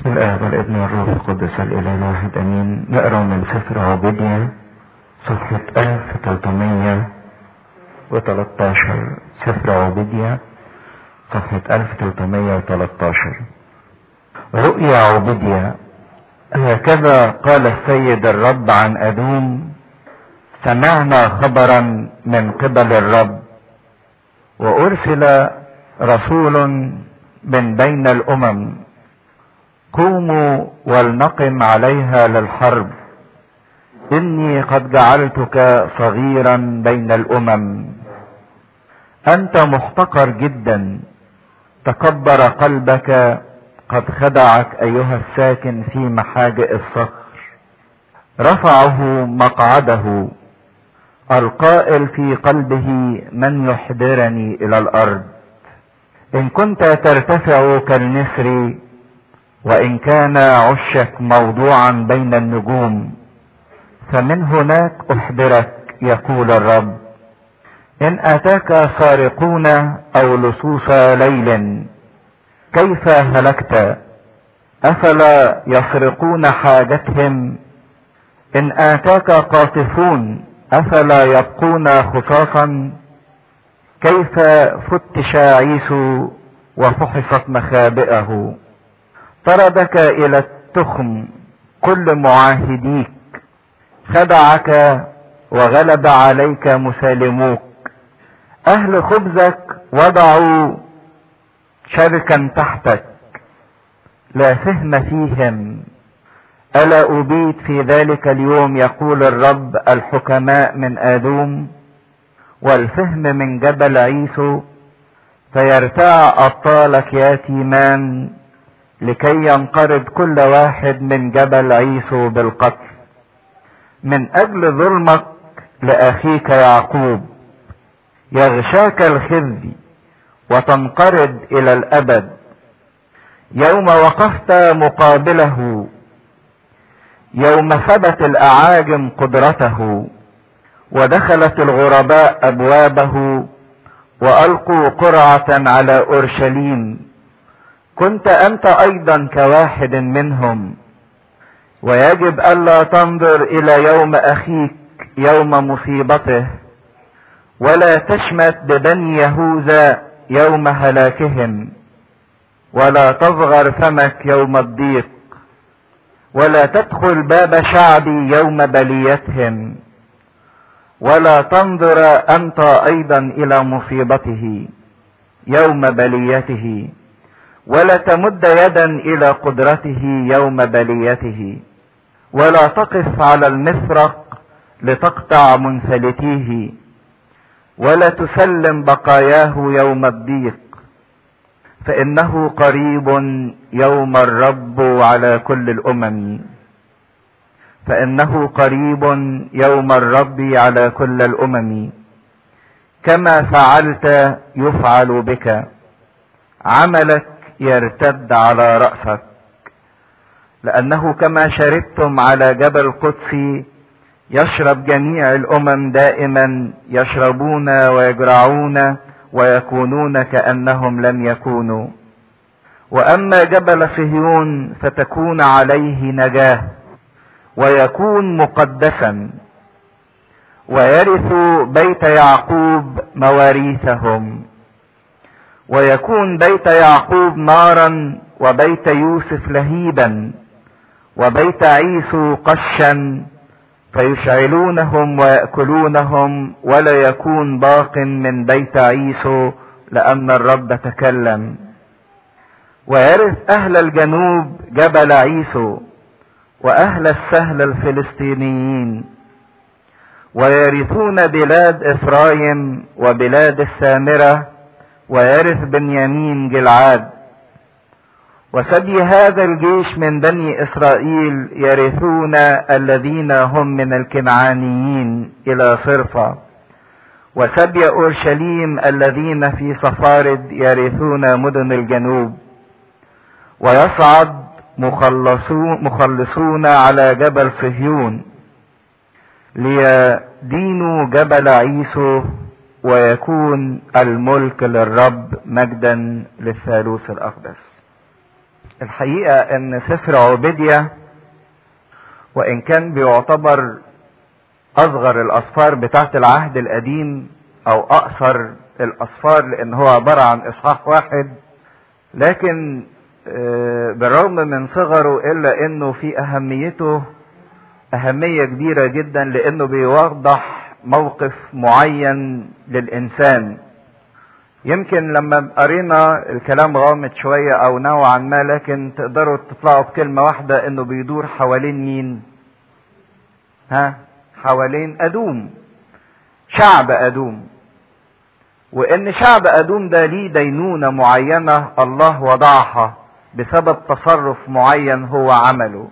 الآب والابن والروح القدس الإله الواحد أمين نقرأ من سفر عبودية صفحة 1313 سفر عبودية صفحة 1313 رؤيا عبودية هكذا قال السيد الرب عن أدوم سمعنا خبرا من قبل الرب وأرسل رسول من بين الأمم قوموا ولنقم عليها للحرب إني قد جعلتك صغيرا بين الأمم أنت محتقر جدا تكبر قلبك قد خدعك أيها الساكن في محاجئ الصخر رفعه مقعده القائل في قلبه من يحضرني إلى الأرض إن كنت ترتفع كالنسر وإن كان عشك موضوعا بين النجوم فمن هناك أحضرك يقول الرب إن أتاك سارقون أو لصوص ليل كيف هلكت أفلا يسرقون حاجتهم إن آتاك قاطفون أفلا يبقون خصاصا كيف فتش عيسو وفحصت مخابئه طردك إلى التخم كل معاهديك خدعك وغلب عليك مسالموك أهل خبزك وضعوا شركا تحتك لا فهم فيهم ألا أبيت في ذلك اليوم يقول الرب الحكماء من آدوم والفهم من جبل عيسو فيرتاع أبطالك يا تيمان لكي ينقرض كل واحد من جبل عيسو بالقتل من أجل ظلمك لأخيك يعقوب يغشاك الخزي وتنقرض إلى الأبد يوم وقفت مقابله يوم ثبت الأعاجم قدرته ودخلت الغرباء أبوابه وألقوا قرعة على أورشليم كنت أنت أيضا كواحد منهم ويجب ألا تنظر إلى يوم أخيك يوم مصيبته ولا تشمت ببني يهوذا يوم هلاكهم ولا تصغر فمك يوم الضيق ولا تدخل باب شعبي يوم بليتهم ولا تنظر انت ايضا الى مصيبته يوم بليته ولا تمد يدا الى قدرته يوم بليته ولا تقف على المفرق لتقطع منفلتيه ولا تسلم بقاياه يوم الضيق فانه قريب يوم الرب على كل الامم فانه قريب يوم الرب على كل الامم كما فعلت يفعل بك عملك يرتد على راسك لانه كما شربتم على جبل قدسي يشرب جميع الامم دائما يشربون ويجرعون ويكونون كانهم لم يكونوا واما جبل صهيون فتكون عليه نجاه ويكون مقدسا ويرث بيت يعقوب مواريثهم ويكون بيت يعقوب نارا وبيت يوسف لهيبا وبيت عيسو قشا فيشعلونهم ويأكلونهم ولا يكون باق من بيت عيسو لأن الرب تكلم ويرث أهل الجنوب جبل عيسو وأهل السهل الفلسطينيين ويرثون بلاد إفرايم وبلاد السامرة ويرث بنيامين جلعاد وسبي هذا الجيش من بني اسرائيل يرثون الذين هم من الكنعانيين الى صرفة وسبي اورشليم الذين في صفارد يرثون مدن الجنوب ويصعد مخلصون, مخلصون على جبل صهيون ليدينوا جبل عيسو ويكون الملك للرب مجدا للثالوث الاقدس الحقيقة ان سفر عبيدية وان كان بيعتبر اصغر الاسفار بتاعت العهد القديم او اقصر الاسفار لان هو عبارة عن اصحاح واحد لكن بالرغم من صغره الا انه في اهميته اهمية كبيرة جدا لانه بيوضح موقف معين للانسان يمكن لما قرينا الكلام غامض شوية او نوعا ما لكن تقدروا تطلعوا بكلمة واحدة انه بيدور حوالين مين ها حوالين ادوم شعب ادوم وان شعب ادوم ده ليه دينونة معينة الله وضعها بسبب تصرف معين هو عمله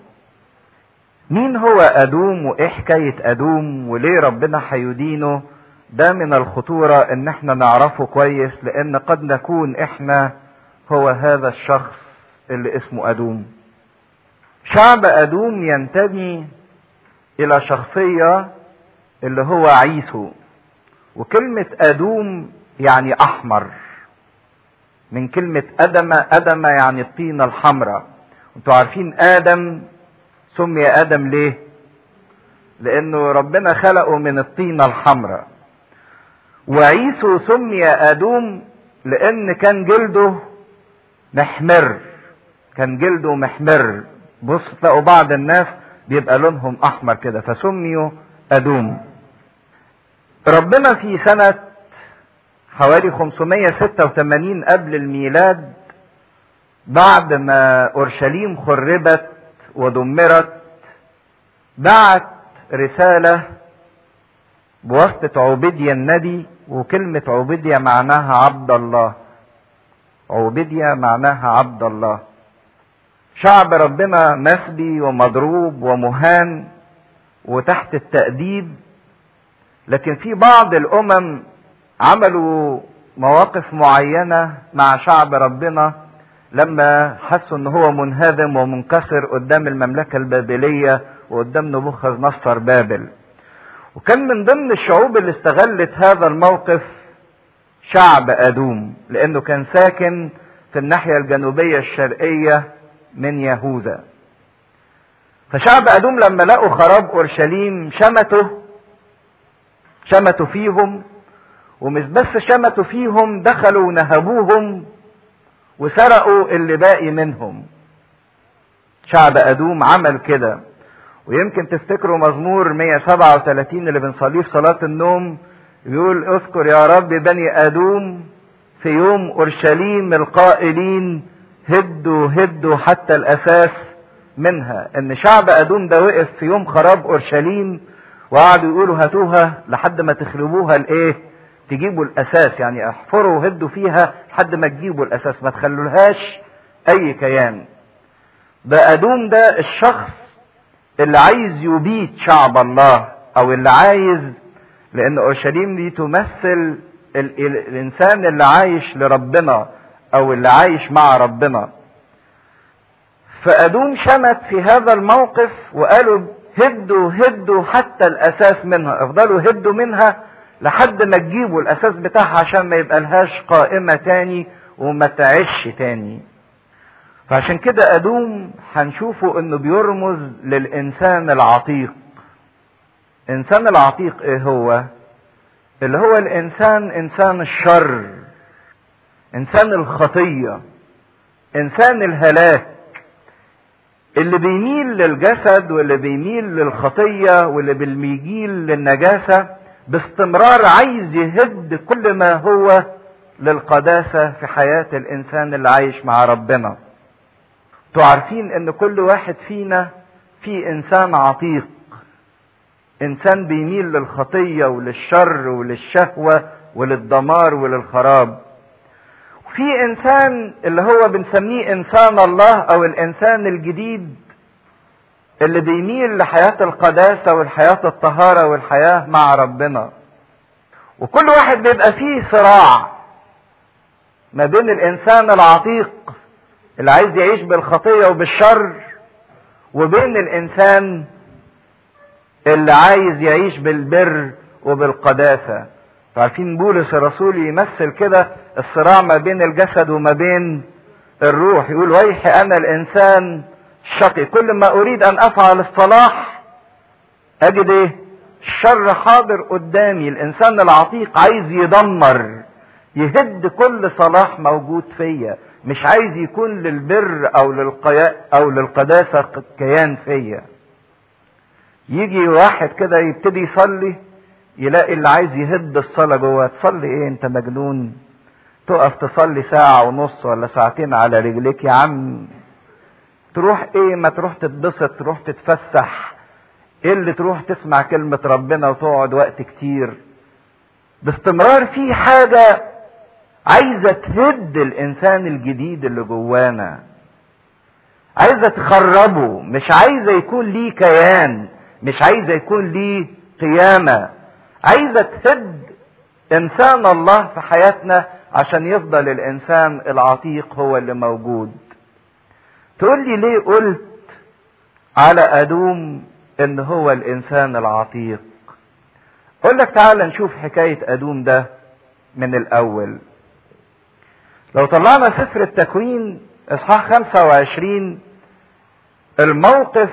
مين هو ادوم وايه حكاية ادوم وليه ربنا هيدينه ده من الخطورة ان احنا نعرفه كويس لان قد نكون احنا هو هذا الشخص اللي اسمه ادوم شعب ادوم ينتمي الى شخصية اللي هو عيسو وكلمة ادوم يعني احمر من كلمة ادم ادم يعني الطينة الحمراء انتوا عارفين ادم سمي ادم ليه لانه ربنا خلقه من الطينة الحمراء وعيسو سمي ادوم لان كان جلده محمر كان جلده محمر بص تلاقوا بعض الناس بيبقى لونهم احمر كده فسميوا ادوم ربنا في سنة حوالي 586 قبل الميلاد بعد ما اورشليم خربت ودمرت بعت رسالة بواسطة عبيديا النبي وكلمة عبيديا معناها عبد الله عبيديا معناها عبد الله شعب ربنا مسبي ومضروب ومهان وتحت التأديب لكن في بعض الأمم عملوا مواقف معينة مع شعب ربنا لما حسوا ان هو منهزم ومنكسر قدام المملكة البابلية وقدام نبوخذ نصر بابل وكان من ضمن الشعوب اللي استغلت هذا الموقف شعب ادوم لانه كان ساكن في الناحية الجنوبية الشرقية من يهوذا فشعب ادوم لما لقوا خراب اورشليم شمتوا شمتوا فيهم ومش بس شمتوا فيهم دخلوا ونهبوهم وسرقوا اللي باقي منهم شعب ادوم عمل كده ويمكن تفتكروا مزمور 137 اللي بنصليه في صلاة النوم بيقول اذكر يا رب بني ادوم في يوم اورشليم القائلين هدوا هدوا حتى الاساس منها ان شعب ادوم ده وقف في يوم خراب اورشليم وقعدوا يقولوا هاتوها لحد ما تخربوها الايه تجيبوا الاساس يعني احفروا وهدوا فيها لحد ما تجيبوا الاساس ما تخلولهاش اي كيان ده ادوم ده الشخص اللي عايز يبيد شعب الله او اللي عايز لان اورشليم دي تمثل ال ال الانسان اللي عايش لربنا او اللي عايش مع ربنا فادوم شمت في هذا الموقف وقالوا هدوا هدوا حتى الاساس منها افضلوا هدوا منها لحد ما تجيبوا الاساس بتاعها عشان ما يبقى لهاش قائمة تاني وما تعيش تاني فعشان كده ادوم هنشوفه انه بيرمز للانسان العتيق الانسان العتيق ايه هو اللي هو الانسان انسان الشر انسان الخطية انسان الهلاك اللي بيميل للجسد واللي بيميل للخطية واللي بيميل للنجاسة باستمرار عايز يهد كل ما هو للقداسة في حياة الإنسان اللي عايش مع ربنا تعرفين ان كل واحد فينا في انسان عتيق انسان بيميل للخطية وللشر وللشهوة وللدمار وللخراب في انسان اللي هو بنسميه انسان الله او الانسان الجديد اللي بيميل لحياة القداسة والحياة الطهارة والحياة مع ربنا وكل واحد بيبقى فيه صراع ما بين الانسان العتيق اللي عايز يعيش بالخطية وبالشر وبين الانسان اللي عايز يعيش بالبر وبالقداسة عارفين بولس الرسول يمثل كده الصراع ما بين الجسد وما بين الروح يقول ويح انا الانسان الشقي كل ما اريد ان افعل الصلاح اجد ايه الشر حاضر قدامي الانسان العتيق عايز يدمر يهد كل صلاح موجود فيا مش عايز يكون للبر او للقياء او للقداسة كيان فيا يجي واحد كده يبتدي يصلي يلاقي اللي عايز يهد الصلاة جوه تصلي ايه انت مجنون تقف تصلي ساعة ونص ولا ساعتين على رجليك يا عم تروح ايه ما تروح تتبسط تروح تتفسح ايه اللي تروح تسمع كلمة ربنا وتقعد وقت كتير باستمرار في حاجة عايزة تهد الانسان الجديد اللي جوانا عايزة تخربه مش عايزة يكون ليه كيان مش عايزة يكون ليه قيامة عايزة تهد انسان الله في حياتنا عشان يفضل الانسان العتيق هو اللي موجود تقول لي ليه قلت على ادوم ان هو الانسان العتيق اقول لك تعال نشوف حكاية ادوم ده من الاول لو طلعنا سفر التكوين اصحاح 25 الموقف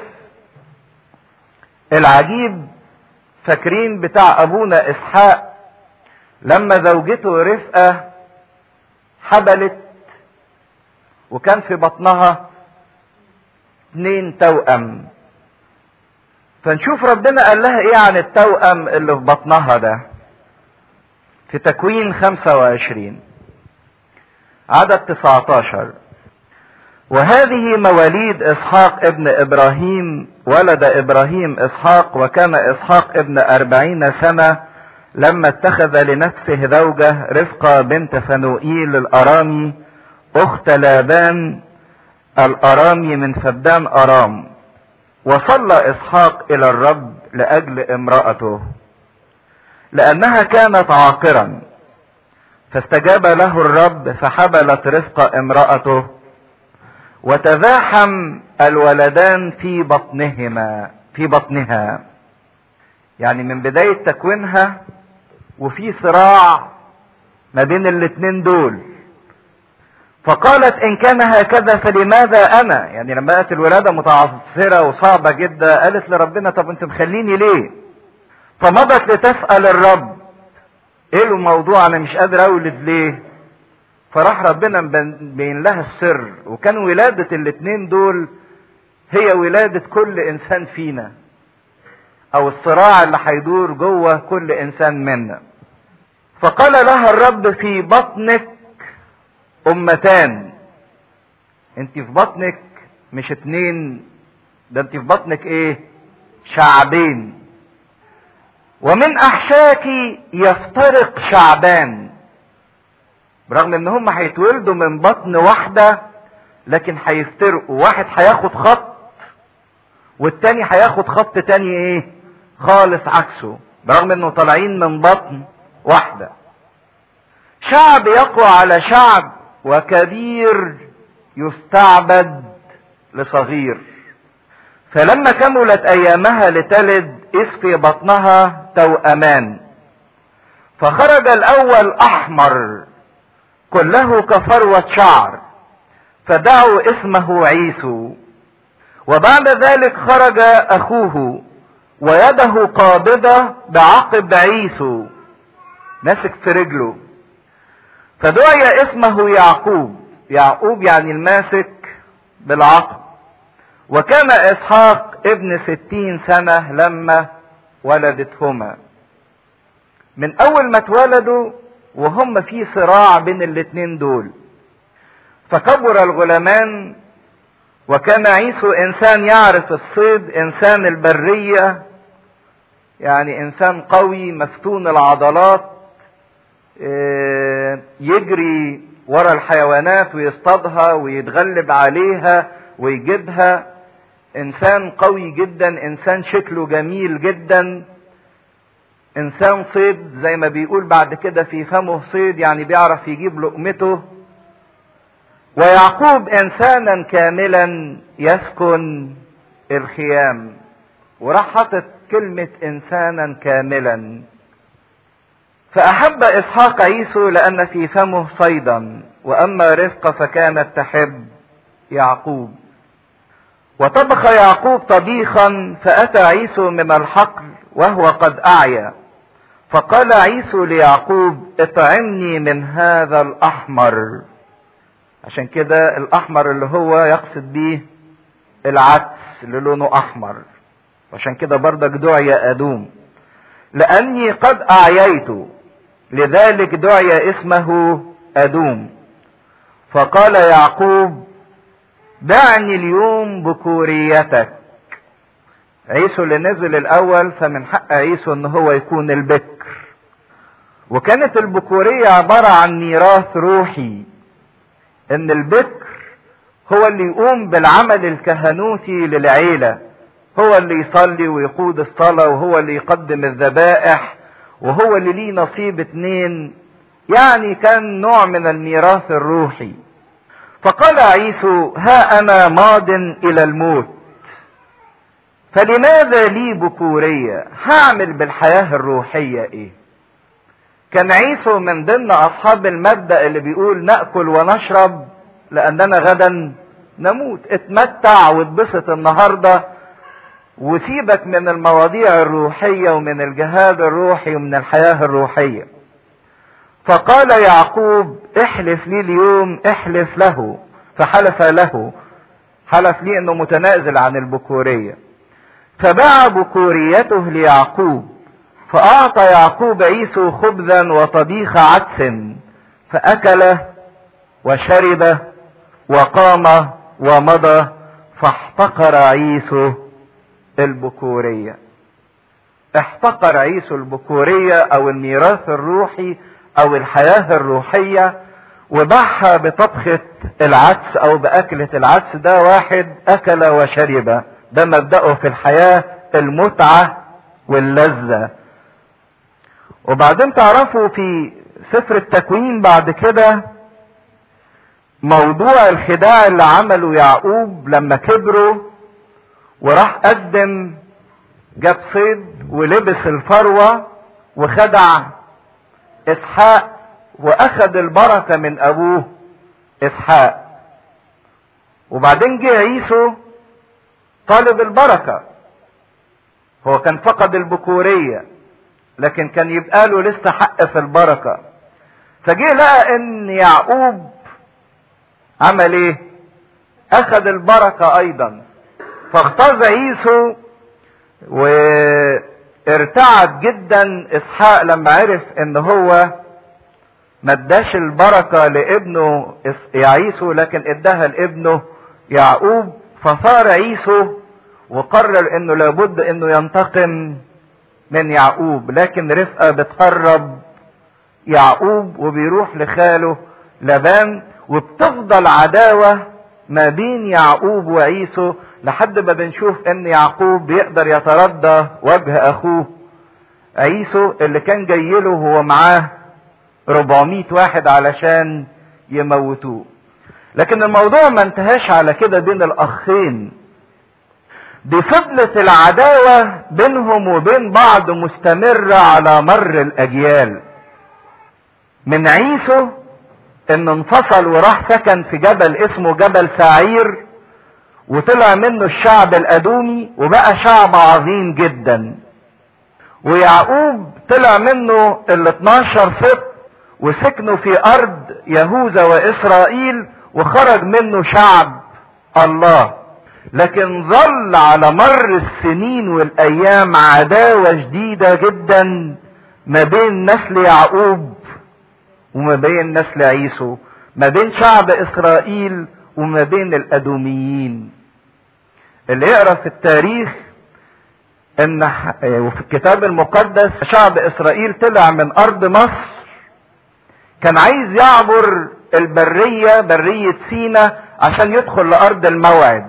العجيب فاكرين بتاع ابونا اسحاق لما زوجته رفقه حبلت وكان في بطنها اتنين توأم فنشوف ربنا قال لها ايه عن التوأم اللي في بطنها ده في تكوين 25 عدد 19 وهذه مواليد اسحاق ابن ابراهيم ولد ابراهيم اسحاق وكان اسحاق ابن اربعين سنة لما اتخذ لنفسه زوجة رفقة بنت فنوئيل الارامي اخت لابان الارامي من فدان ارام وصلى اسحاق الى الرب لاجل امرأته لانها كانت عاقرا فاستجاب له الرب فحبلت رفقة امرأته وتزاحم الولدان في بطنهما في بطنها يعني من بداية تكوينها وفي صراع ما بين الاتنين دول فقالت ان كان هكذا فلماذا انا يعني لما لقت الولادة متعثرة وصعبة جدا قالت لربنا طب انت مخليني ليه فمضت لتسأل الرب ايه الموضوع انا مش قادر اولد ليه فراح ربنا بين لها السر وكان ولادة الاتنين دول هي ولادة كل انسان فينا او الصراع اللي هيدور جوه كل انسان منا فقال لها الرب في بطنك امتان انت في بطنك مش اتنين ده انت في بطنك ايه شعبين ومن احشاك يفترق شعبان برغم ان هم هيتولدوا من بطن واحدة لكن هيفترقوا واحد هياخد خط والتاني هياخد خط تاني ايه خالص عكسه برغم انه طالعين من بطن واحدة شعب يقوى على شعب وكبير يستعبد لصغير فلما كملت ايامها لتلد اذ في بطنها توأمان فخرج الاول احمر كله كفروة شعر فدعوا اسمه عيسو وبعد ذلك خرج اخوه ويده قابضة بعقب عيسو ماسك في رجله فدعي اسمه يعقوب يعقوب يعني الماسك بالعقب وكان اسحاق ابن ستين سنة لما ولدتهما من اول ما اتولدوا وهم في صراع بين الاتنين دول فكبر الغلامان وكان عيسو انسان يعرف الصيد انسان البرية يعني انسان قوي مفتون العضلات يجري ورا الحيوانات ويصطادها ويتغلب عليها ويجيبها انسان قوي جدا انسان شكله جميل جدا انسان صيد زي ما بيقول بعد كده في فمه صيد يعني بيعرف يجيب لقمته ويعقوب انسانا كاملا يسكن الخيام وراح حاطط كلمة انسانا كاملا فأحب إسحاق عيسو لأن في فمه صيدا وأما رفقة فكانت تحب يعقوب وطبخ يعقوب طبيخا فأتى عيسو من الحقل وهو قد أعيا فقال عيسو ليعقوب اطعمني من هذا الأحمر عشان كده الأحمر اللي هو يقصد بيه العدس اللي لونه أحمر وعشان كده بردك دعي أدوم لأني قد أعييت لذلك دعي اسمه أدوم فقال يعقوب دعني اليوم بكوريتك عيسو اللي نزل الاول فمن حق عيسو ان هو يكون البكر وكانت البكورية عبارة عن ميراث روحي ان البكر هو اللي يقوم بالعمل الكهنوتي للعيلة هو اللي يصلي ويقود الصلاة وهو اللي يقدم الذبائح وهو اللي ليه نصيب اتنين يعني كان نوع من الميراث الروحي فقال عيسو ها انا ماض الى الموت فلماذا لي بكورية هعمل بالحياة الروحية ايه كان عيسو من ضمن اصحاب المبدأ اللي بيقول نأكل ونشرب لاننا غدا نموت اتمتع واتبسط النهاردة وسيبك من المواضيع الروحية ومن الجهاد الروحي ومن الحياة الروحية فقال يعقوب احلف لي اليوم احلف له فحلف له حلف لي انه متنازل عن البكورية فباع بكوريته ليعقوب فاعطى يعقوب عيسو خبزا وطبيخ عدس فاكل وشرب وقام ومضى فاحتقر عيسو البكورية احتقر عيسو البكورية او الميراث الروحي او الحياة الروحية وباعها بطبخة العدس او باكلة العدس ده واحد اكل وشرب ده مبدأه في الحياة المتعة واللذة وبعدين تعرفوا في سفر التكوين بعد كده موضوع الخداع اللي عمله يعقوب لما كبروا وراح قدم جاب صيد ولبس الفروة وخدع اسحاق واخد البركة من ابوه اسحاق وبعدين جه عيسو طالب البركة هو كان فقد البكورية لكن كان يبقى له لسه حق في البركة فجه لقى ان يعقوب عمل ايه اخذ البركة ايضا فاغتاظ عيسو وارتعد جدا اسحاق لما عرف ان هو ما اداش البركة لابنه يعيسو لكن اداها لابنه يعقوب فصار عيسو وقرر انه لابد انه ينتقم من يعقوب لكن رفقة بتقرب يعقوب وبيروح لخاله لبان وبتفضل عداوة ما بين يعقوب وعيسو لحد ما بنشوف ان يعقوب بيقدر يتردى وجه اخوه عيسو اللي كان جاي له هو معاه 400 واحد علشان يموتوه لكن الموضوع ما انتهاش على كده بين الاخين دي فضلت العداوة بينهم وبين بعض مستمرة على مر الاجيال من عيسو انه انفصل وراح سكن في جبل اسمه جبل سعير وطلع منه الشعب الادومي وبقى شعب عظيم جدا ويعقوب طلع منه ال 12 سبط وسكنوا في ارض يهوذا واسرائيل وخرج منه شعب الله لكن ظل على مر السنين والايام عداوة شديدة جدا ما بين نسل يعقوب وما بين نسل عيسو ما بين شعب اسرائيل وما بين الادوميين اللي يقرا في التاريخ ان وفي الكتاب المقدس شعب اسرائيل طلع من ارض مصر كان عايز يعبر البرية برية سينا عشان يدخل لارض الموعد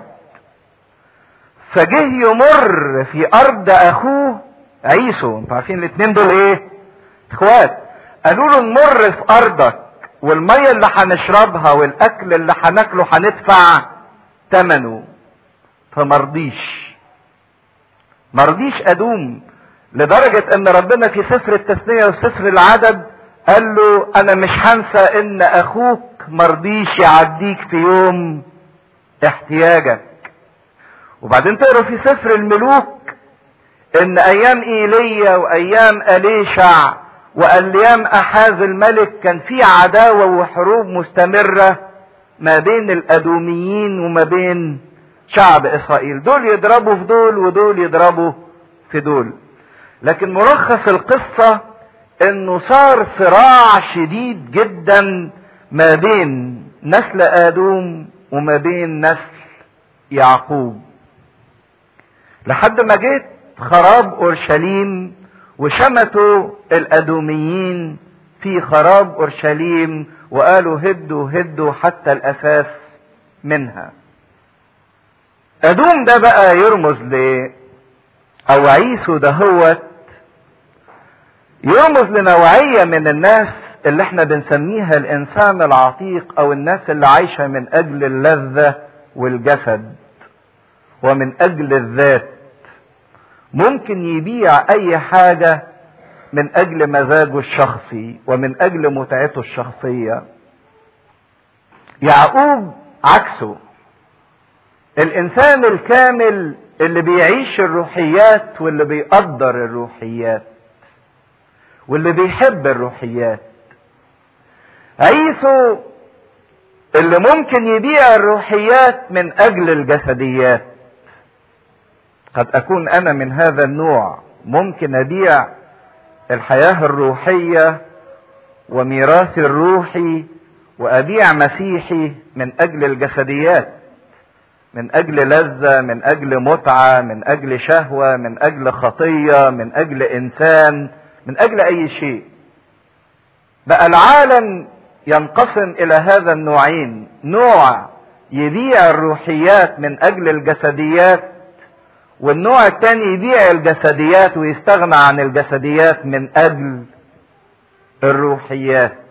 فجه يمر في ارض اخوه عيسو انتوا عارفين الاتنين دول ايه اخوات قالوا له نمر في ارضك والمية اللي هنشربها والاكل اللي هناكله هندفع ثمنه فمرضيش مرضيش ادوم لدرجة ان ربنا في سفر التثنية وسفر العدد قال له انا مش هنسى ان اخوك مرضيش يعديك في يوم احتياجك وبعدين تقرا في سفر الملوك ان ايام ايليا وايام اليشع وايام احاز الملك كان في عداوة وحروب مستمرة ما بين الادوميين وما بين شعب اسرائيل دول يضربوا في دول ودول يضربوا في دول لكن ملخص القصة انه صار صراع شديد جدا ما بين نسل ادوم وما بين نسل يعقوب لحد ما جيت خراب اورشليم وشمتوا الادوميين في خراب اورشليم وقالوا هدوا هدوا حتى الاساس منها ادوم ده بقى يرمز ل او عيسو دهوت يرمز لنوعية من الناس اللي احنا بنسميها الانسان العتيق او الناس اللي عايشة من اجل اللذة والجسد ومن اجل الذات ممكن يبيع اي حاجة من اجل مزاجه الشخصي ومن اجل متعته الشخصية يعقوب عكسه الانسان الكامل اللي بيعيش الروحيات واللي بيقدر الروحيات واللي بيحب الروحيات عيسو اللي ممكن يبيع الروحيات من اجل الجسديات قد اكون انا من هذا النوع ممكن ابيع الحياه الروحيه وميراثي الروحي وابيع مسيحي من اجل الجسديات من اجل لذه من اجل متعه من اجل شهوه من اجل خطيه من اجل انسان من اجل اي شيء بقى العالم ينقسم الى هذا النوعين نوع يبيع الروحيات من اجل الجسديات والنوع الثاني يبيع الجسديات ويستغنى عن الجسديات من اجل الروحيات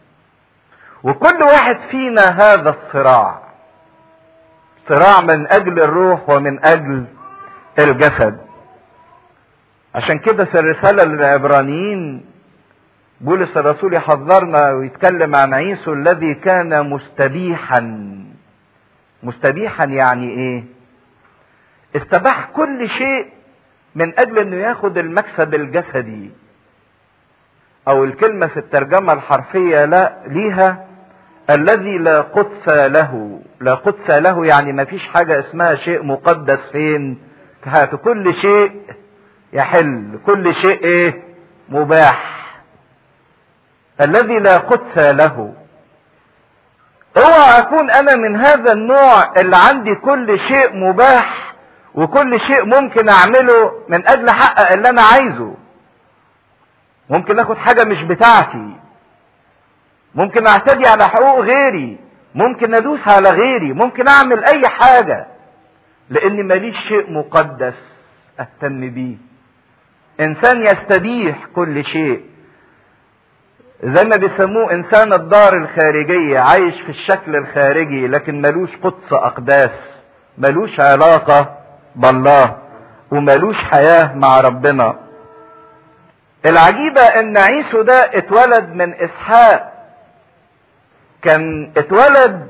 وكل واحد فينا هذا الصراع صراع من اجل الروح ومن اجل الجسد عشان كده في الرسالة للعبرانيين بولس الرسول يحذرنا ويتكلم عن عيسو الذي كان مستبيحا مستبيحا يعني ايه استباح كل شيء من اجل انه ياخد المكسب الجسدي او الكلمة في الترجمة الحرفية لا ليها الذي لا قدس له لا قدس له يعني ما فيش حاجة اسمها شيء مقدس فين في حياته كل شيء يحل كل شيء ايه مباح الذي لا قدس له اوعى اكون انا من هذا النوع اللي عندي كل شيء مباح وكل شيء ممكن اعمله من اجل احقق اللي انا عايزه ممكن اخد حاجة مش بتاعتي ممكن اعتدي على حقوق غيري ممكن ادوس على غيري ممكن اعمل اي حاجة لان ماليش شيء مقدس اهتم بيه انسان يستبيح كل شيء زي ما بيسموه انسان الدار الخارجية عايش في الشكل الخارجي لكن ملوش قدس اقداس ملوش علاقة بالله وملوش حياة مع ربنا العجيبة ان عيسو ده اتولد من اسحاق كان اتولد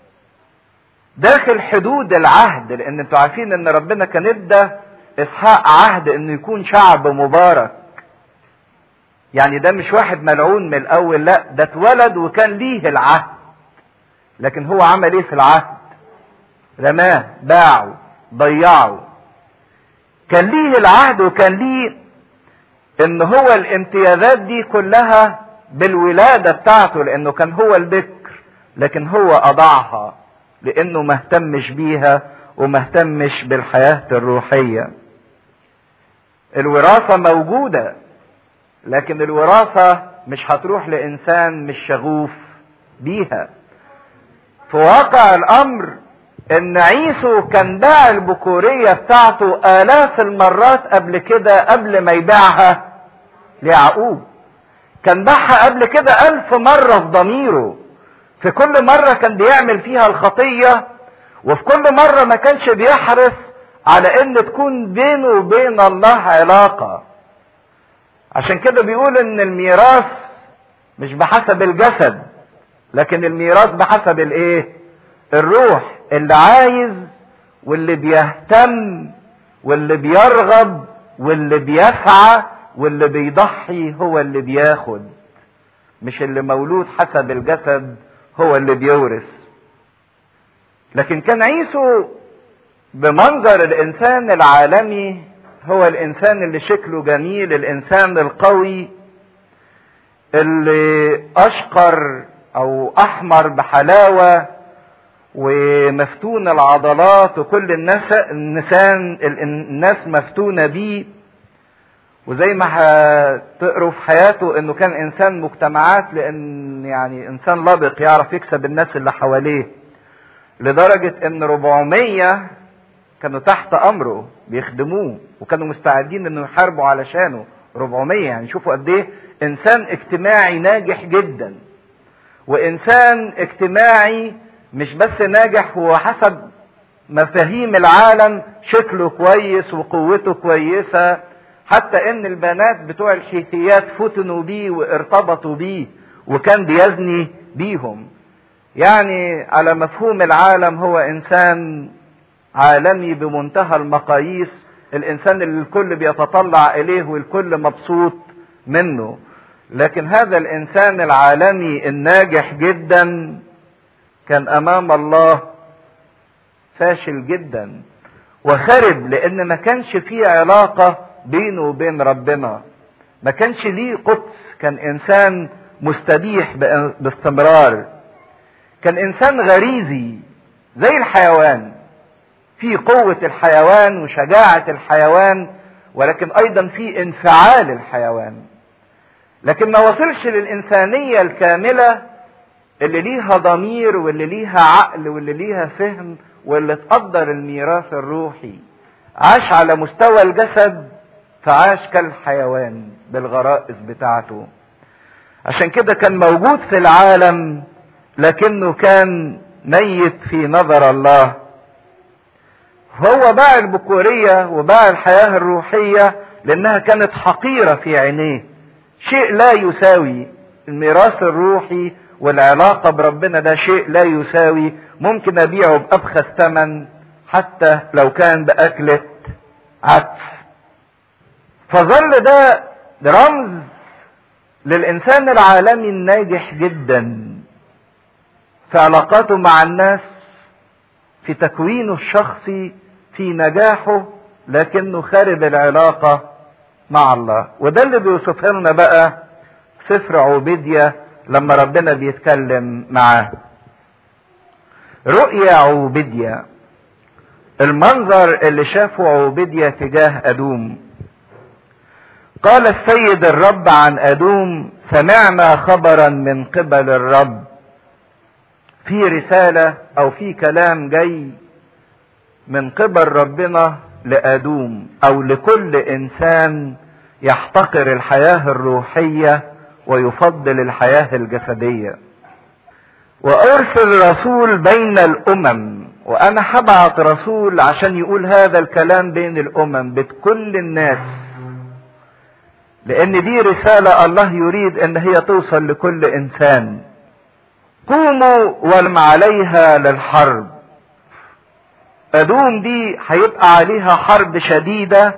داخل حدود العهد لان انتوا عارفين ان ربنا كان ادى اسحاق عهد انه يكون شعب مبارك يعني ده مش واحد ملعون من الاول لا ده اتولد وكان ليه العهد لكن هو عمل ايه في العهد رماه باعه ضيعه كان ليه العهد وكان ليه ان هو الامتيازات دي كلها بالولادة بتاعته لانه كان هو البكر لكن هو اضاعها لانه ما اهتمش بيها وما اهتمش بالحياة الروحية الوراثة موجودة لكن الوراثة مش هتروح لانسان مش شغوف بيها في واقع الامر ان عيسو كان باع البكورية بتاعته الاف المرات قبل كده قبل ما يبيعها ليعقوب كان باعها قبل كده الف مرة في ضميره في كل مرة كان بيعمل فيها الخطية وفي كل مرة ما كانش بيحرص على ان تكون بينه وبين الله علاقة عشان كده بيقول ان الميراث مش بحسب الجسد لكن الميراث بحسب الايه الروح اللي عايز واللي بيهتم واللي بيرغب واللي بيسعى واللي بيضحي هو اللي بياخد مش اللي مولود حسب الجسد هو اللي بيورث لكن كان عيسو بمنظر الانسان العالمي هو الانسان اللي شكله جميل الانسان القوي اللي اشقر او احمر بحلاوه ومفتون العضلات وكل الناس النسان الناس مفتونه بيه وزي ما هتقروا في حياته انه كان انسان مجتمعات لان يعني انسان لبق يعرف يكسب الناس اللي حواليه لدرجة ان 400 كانوا تحت امره بيخدموه وكانوا مستعدين انه يحاربوا علشانه 400 يعني شوفوا قد ايه انسان اجتماعي ناجح جدا وانسان اجتماعي مش بس ناجح هو حسب مفاهيم العالم شكله كويس وقوته كويسه حتى ان البنات بتوع الحيثيات فتنوا بيه وارتبطوا بيه وكان بيزني بيهم يعني على مفهوم العالم هو انسان عالمي بمنتهى المقاييس الانسان اللي الكل بيتطلع اليه والكل مبسوط منه لكن هذا الانسان العالمي الناجح جدا كان امام الله فاشل جدا وخرب لان ما كانش فيه علاقه بينه وبين ربنا ما كانش ليه قدس كان انسان مستبيح باستمرار كان انسان غريزي زي الحيوان في قوة الحيوان وشجاعة الحيوان ولكن ايضا في انفعال الحيوان لكن ما وصلش للانسانية الكاملة اللي ليها ضمير واللي ليها عقل واللي ليها فهم واللي تقدر الميراث الروحي عاش على مستوى الجسد فعاش كالحيوان بالغرائز بتاعته عشان كده كان موجود في العالم لكنه كان ميت في نظر الله هو باع البكورية وباع الحياة الروحية لأنها كانت حقيرة في عينيه شيء لا يساوي الميراث الروحي والعلاقة بربنا ده شيء لا يساوي ممكن أبيعه بأبخس ثمن حتى لو كان بأكلة عدس فظل ده رمز للإنسان العالمي الناجح جدا في علاقاته مع الناس في تكوينه الشخصي في نجاحه لكنه خارب العلاقة مع الله وده اللي بيوصفه لنا بقى سفر عوبيديا لما ربنا بيتكلم معاه رؤيا عوبيديا المنظر اللي شافه عوبيديا تجاه أدوم قال السيد الرب عن أدوم سمعنا خبرا من قبل الرب في رسالة أو في كلام جاي من قبل ربنا لأدوم أو لكل إنسان يحتقر الحياة الروحية ويفضل الحياة الجسدية وأرسل رسول بين الأمم وأنا هبعت رسول عشان يقول هذا الكلام بين الأمم بكل الناس لأن دي رسالة الله يريد أن هي توصل لكل إنسان قوموا ولم عليها للحرب أدوم دي هيبقى عليها حرب شديدة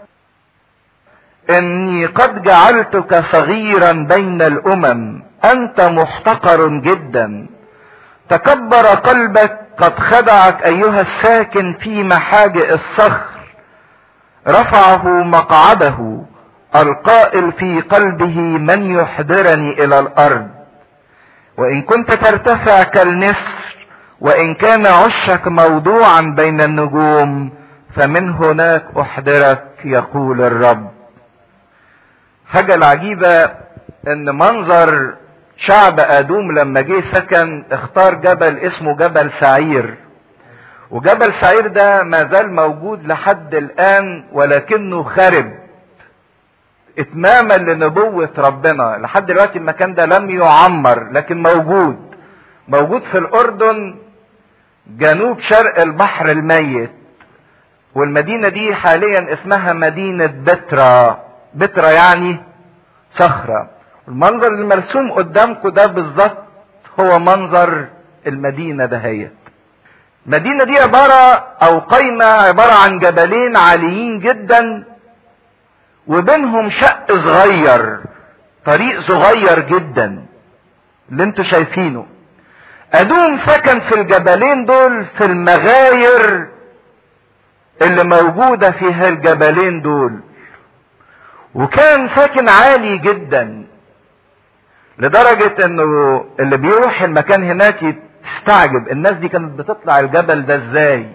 إني قد جعلتك صغيرا بين الأمم أنت محتقر جدا تكبر قلبك قد خدعك أيها الساكن في محاجئ الصخر رفعه مقعده القائل في قلبه من يحضرني إلى الأرض وإن كنت ترتفع كالنسر وإن كان عشك موضوعا بين النجوم فمن هناك أحضرك يقول الرب حاجة العجيبة ان منظر شعب ادوم لما جه سكن اختار جبل اسمه جبل سعير وجبل سعير ده ما زال موجود لحد الان ولكنه خرب اتماما لنبوة ربنا لحد دلوقتي المكان ده لم يعمر لكن موجود موجود في الاردن جنوب شرق البحر الميت والمدينة دي حاليا اسمها مدينة بترا بترا يعني صخرة المنظر المرسوم قدامكم ده بالظبط هو منظر المدينة دهيت المدينة دي عبارة أو قايمة عبارة عن جبلين عاليين جدا وبينهم شق صغير طريق صغير جدا اللي انتوا شايفينه أدوم سكن في الجبلين دول في المغاير اللي موجودة في الجبلين دول وكان ساكن عالي جدا لدرجة انه اللي بيروح المكان هناك تستعجب الناس دي كانت بتطلع الجبل ده ازاي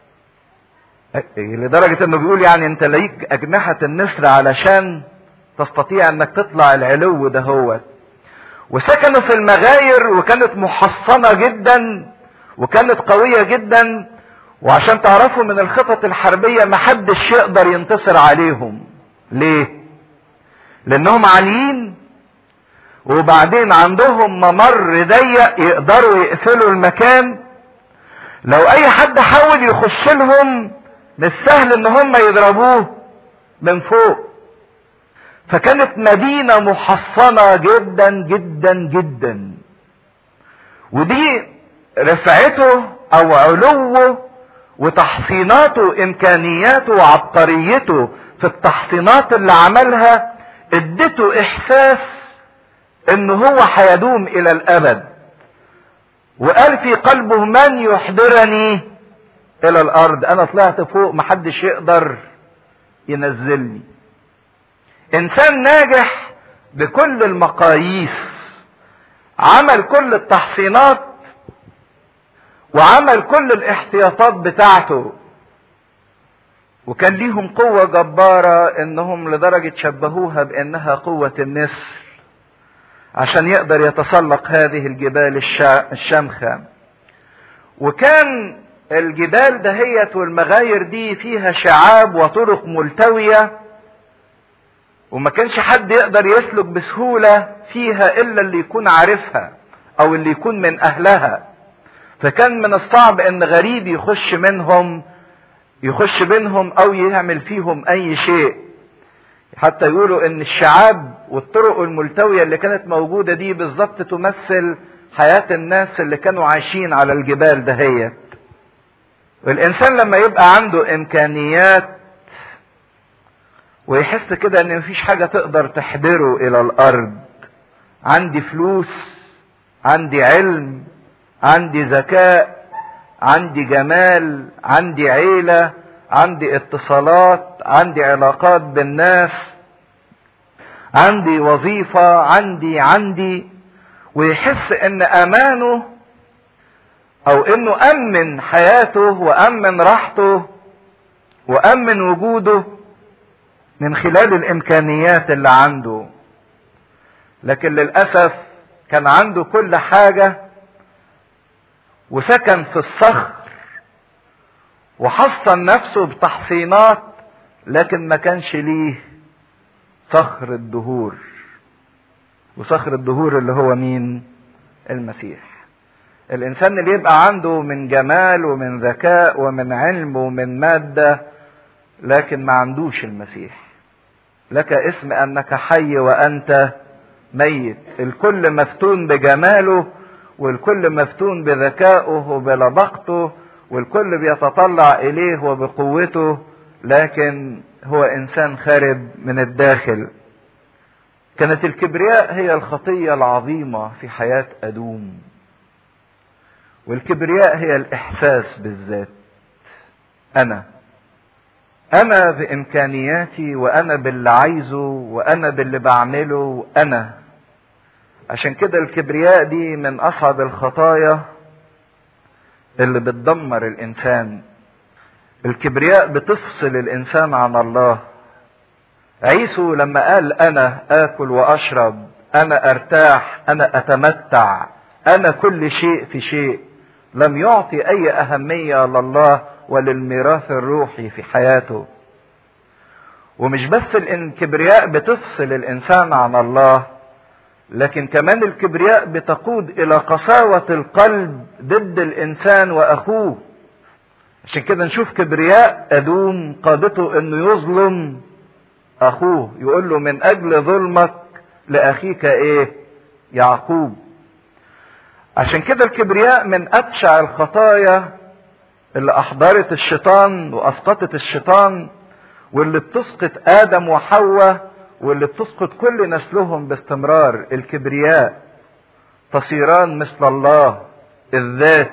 لدرجة انه بيقول يعني انت ليك اجنحة النسر علشان تستطيع انك تطلع العلو ده هو وسكنوا في المغاير وكانت محصنة جدا وكانت قوية جدا وعشان تعرفوا من الخطط الحربية محدش يقدر ينتصر عليهم ليه لانهم عاليين وبعدين عندهم ممر ضيق يقدروا يقفلوا المكان لو اي حد حاول يخش لهم مش سهل ان هم يضربوه من فوق فكانت مدينة محصنة جدا جدا جدا ودي رفعته او علوه وتحصيناته امكانياته وعبقريته في التحصينات اللي عملها ادته احساس ان هو هيدوم الى الابد وقال في قلبه من يحضرني الى الارض انا طلعت فوق محدش يقدر ينزلني انسان ناجح بكل المقاييس عمل كل التحصينات وعمل كل الاحتياطات بتاعته وكان ليهم قوة جبارة انهم لدرجة شبهوها بانها قوة النسر عشان يقدر يتسلق هذه الجبال الشامخة وكان الجبال دهيت والمغاير دي فيها شعاب وطرق ملتوية وما كانش حد يقدر يسلك بسهولة فيها الا اللي يكون عارفها او اللي يكون من اهلها فكان من الصعب ان غريب يخش منهم يخش بينهم او يعمل فيهم اي شيء حتى يقولوا ان الشعاب والطرق الملتوية اللي كانت موجودة دي بالظبط تمثل حياة الناس اللي كانوا عايشين على الجبال دهيت والانسان لما يبقى عنده امكانيات ويحس كده ان مفيش حاجة تقدر تحضره الى الارض عندي فلوس عندي علم عندي ذكاء عندي جمال عندي عيلة عندي اتصالات عندي علاقات بالناس عندي وظيفة عندي عندي ويحس ان امانه او انه امن حياته وامن راحته وامن وجوده من خلال الامكانيات اللي عنده لكن للاسف كان عنده كل حاجه وسكن في الصخر وحصن نفسه بتحصينات لكن ما كانش ليه صخر الدهور وصخر الدهور اللي هو مين المسيح الانسان اللي يبقى عنده من جمال ومن ذكاء ومن علم ومن ماده لكن ما عندوش المسيح لك اسم انك حي وانت ميت الكل مفتون بجماله والكل مفتون بذكائه وبلبقته والكل بيتطلع اليه وبقوته لكن هو انسان خارب من الداخل كانت الكبرياء هي الخطيه العظيمه في حياه ادوم والكبرياء هي الاحساس بالذات انا انا بامكانياتي وانا باللي عايزه وانا باللي بعمله انا عشان كده الكبرياء دي من اصعب الخطايا اللي بتدمر الانسان الكبرياء بتفصل الانسان عن الله عيسو لما قال انا اكل واشرب انا ارتاح انا اتمتع انا كل شيء في شيء لم يعطي اي اهميه لله وللميراث الروحي في حياته ومش بس الكبرياء بتفصل الانسان عن الله لكن كمان الكبرياء بتقود الى قساوة القلب ضد الانسان واخوه عشان كده نشوف كبرياء ادوم قادته انه يظلم اخوه يقول له من اجل ظلمك لاخيك ايه يعقوب عشان كده الكبرياء من ابشع الخطايا اللي احضرت الشيطان واسقطت الشيطان واللي بتسقط ادم وحواء واللي بتسقط كل نسلهم باستمرار الكبرياء تصيران مثل الله الذات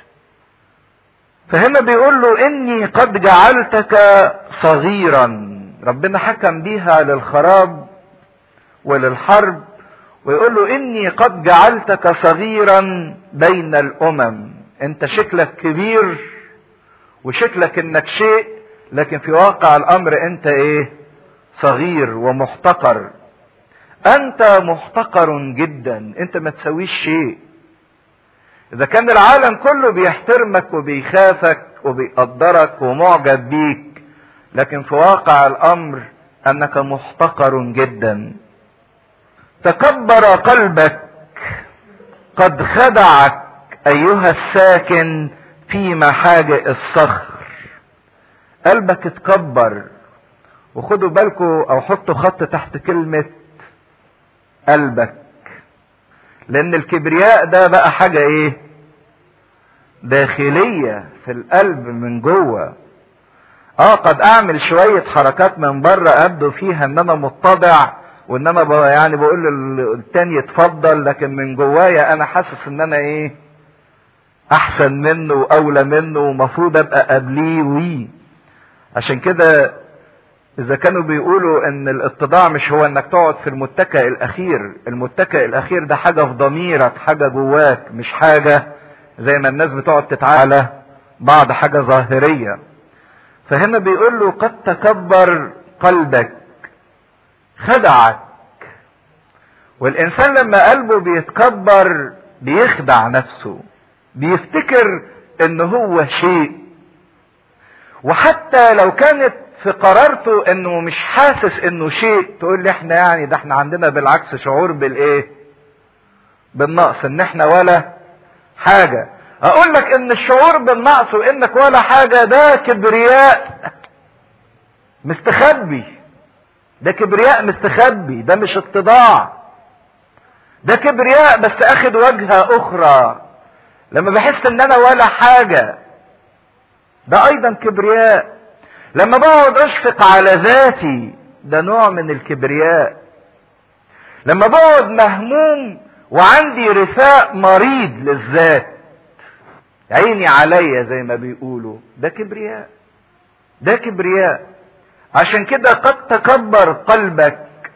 فهنا بيقول له اني قد جعلتك صغيرا ربنا حكم بيها للخراب وللحرب ويقول له اني قد جعلتك صغيرا بين الامم انت شكلك كبير وشكلك انك شيء لكن في واقع الامر انت ايه صغير ومحتقر انت محتقر جدا انت ما تسويش شيء اذا كان العالم كله بيحترمك وبيخافك وبيقدرك ومعجب بيك لكن في واقع الامر انك محتقر جدا تكبر قلبك قد خدعك ايها الساكن في محاجئ الصخر قلبك اتكبر وخدوا بالكم او حطوا خط تحت كلمة قلبك لان الكبرياء ده بقى حاجة ايه داخلية في القلب من جوه اه قد اعمل شوية حركات من بره ابدو فيها ان انا متضع وان انا يعني بقول للتاني اتفضل لكن من جوايا انا حاسس ان انا ايه احسن منه واولى منه ومفروض ابقى قبليه ويه عشان كده اذا كانوا بيقولوا ان الاتضاع مش هو انك تقعد في المتكئ الاخير المتكئ الاخير ده حاجة في ضميرك حاجة جواك مش حاجة زي ما الناس بتقعد تتعالى بعض حاجة ظاهرية فهنا بيقول له قد تكبر قلبك خدعك والانسان لما قلبه بيتكبر بيخدع نفسه بيفتكر ان هو شيء وحتى لو كانت في قرارته انه مش حاسس انه شيء تقول لي احنا يعني ده احنا عندنا بالعكس شعور بالايه بالنقص ان احنا ولا حاجة اقول لك ان الشعور بالنقص وانك ولا حاجة ده كبرياء مستخبي ده كبرياء مستخبي ده مش اتضاع ده كبرياء بس اخد وجهة اخرى لما بحس ان انا ولا حاجة ده ايضا كبرياء لما بقعد اشفق على ذاتي ده نوع من الكبرياء لما بقعد مهموم وعندي رثاء مريض للذات عيني عليا زي ما بيقولوا ده كبرياء ده كبرياء عشان كده قد تكبر قلبك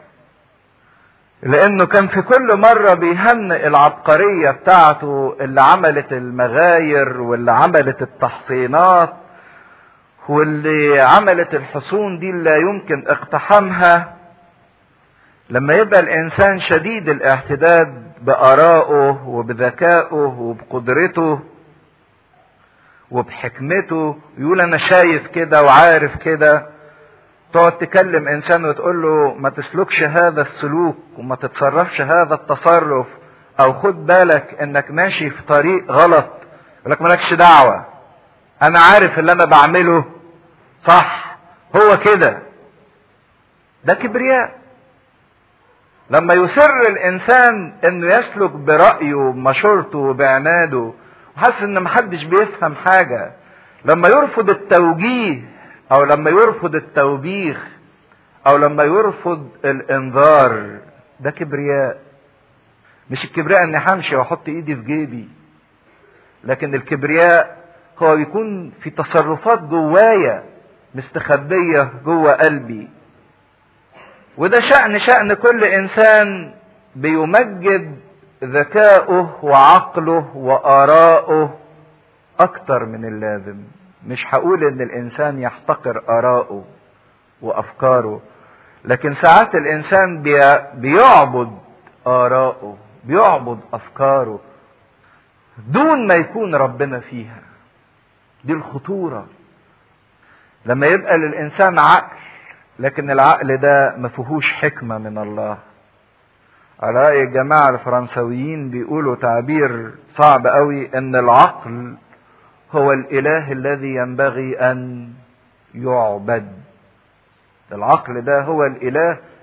لانه كان في كل مرة بيهنئ العبقرية بتاعته اللي عملت المغاير واللي عملت التحصينات واللي عملت الحصون دي لا يمكن اقتحامها لما يبقى الانسان شديد الاعتداد بارائه وبذكائه وبقدرته وبحكمته يقول انا شايف كده وعارف كده تقعد تكلم انسان وتقول له ما تسلكش هذا السلوك وما تتصرفش هذا التصرف او خد بالك انك ماشي في طريق غلط يقول لك مالكش دعوه انا عارف اللي انا بعمله صح هو كده ده كبرياء لما يصر الانسان انه يسلك برايه وبمشورته وبعناده وحاسس ان محدش بيفهم حاجه لما يرفض التوجيه او لما يرفض التوبيخ او لما يرفض الانذار ده كبرياء مش الكبرياء اني همشي واحط ايدي في جيبي لكن الكبرياء هو بيكون في تصرفات جوايا مستخبية جوه قلبي وده شأن شأن كل إنسان بيمجد ذكاؤه وعقله وآراءه أكتر من اللازم مش هقول إن الإنسان يحتقر آراءه وأفكاره لكن ساعات الإنسان بيعبد آراءه بيعبد أفكاره دون ما يكون ربنا فيها دي الخطورة لما يبقى للإنسان عقل لكن العقل ده ما فيهوش حكمة من الله على رأي الجماعة الفرنسويين بيقولوا تعبير صعب قوي ان العقل هو الاله الذي ينبغي ان يعبد العقل ده هو الاله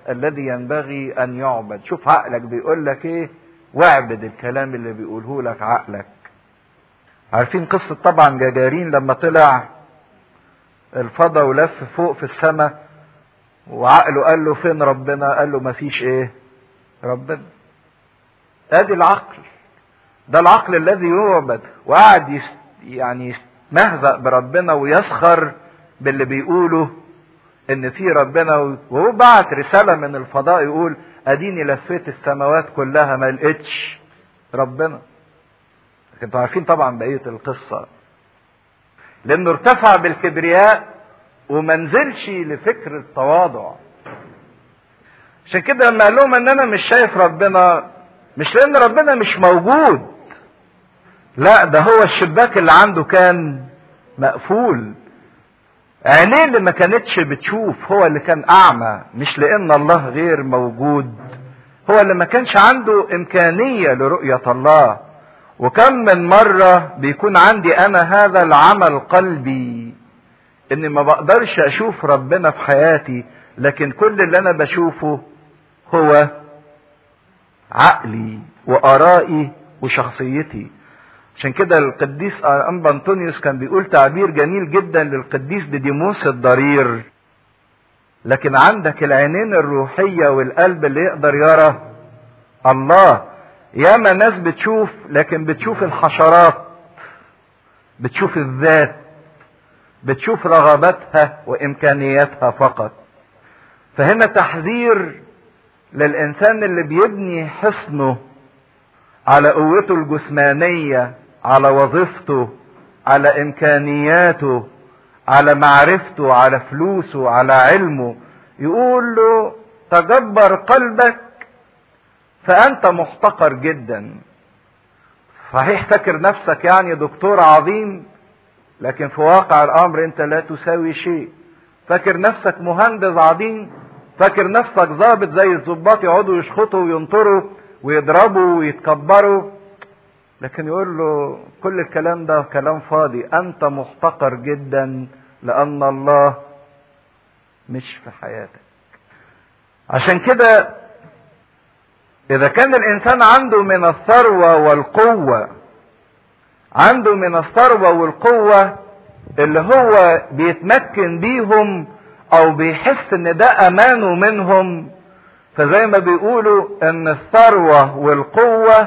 الذي ينبغي ان يعبد شوف عقلك بيقول لك ايه واعبد الكلام اللي بيقوله لك عقلك عارفين قصة طبعا جاجارين لما طلع الفضا ولف فوق في السماء وعقله قال له فين ربنا قال له مفيش ايه ربنا ادي العقل ده العقل الذي يعبد وقعد يست يعني يستمهزأ بربنا ويسخر باللي بيقوله ان في ربنا وهو بعت رسالة من الفضاء يقول اديني لفيت السماوات كلها ما لقيتش ربنا لكن انتوا عارفين طبعا بقية القصة لانه ارتفع بالكبرياء وما نزلش لفكر التواضع عشان كده لما قال لهم ان انا مش شايف ربنا مش لان ربنا مش موجود لا ده هو الشباك اللي عنده كان مقفول عينيه اللي ما كانتش بتشوف هو اللي كان اعمى مش لان الله غير موجود هو اللي ما كانش عنده امكانيه لرؤيه الله وكم من مره بيكون عندي انا هذا العمل قلبي اني ما بقدرش اشوف ربنا في حياتي لكن كل اللي انا بشوفه هو عقلي وارائي وشخصيتي عشان كده القديس انبا انطونيوس كان بيقول تعبير جميل جدا للقديس ديديموس الضرير لكن عندك العينين الروحية والقلب اللي يقدر يرى الله ياما ناس بتشوف لكن بتشوف الحشرات بتشوف الذات بتشوف رغباتها وامكانياتها فقط فهنا تحذير للانسان اللي بيبني حصنه على قوته الجسمانيه على وظيفته على امكانياته على معرفته على فلوسه على علمه يقول له تجبر قلبك فانت محتقر جدا صحيح فاكر نفسك يعني دكتور عظيم لكن في واقع الامر انت لا تساوي شيء فاكر نفسك مهندس عظيم فاكر نفسك ظابط زي الظباط يقعدوا يشخطوا وينطروا ويضربوا ويتكبروا لكن يقول له كل الكلام ده كلام فاضي انت محتقر جدا لان الله مش في حياتك عشان كده اذا كان الانسان عنده من الثروه والقوه عنده من الثروه والقوه اللي هو بيتمكن بيهم او بيحس ان ده امانه منهم فزي ما بيقولوا ان الثروه والقوه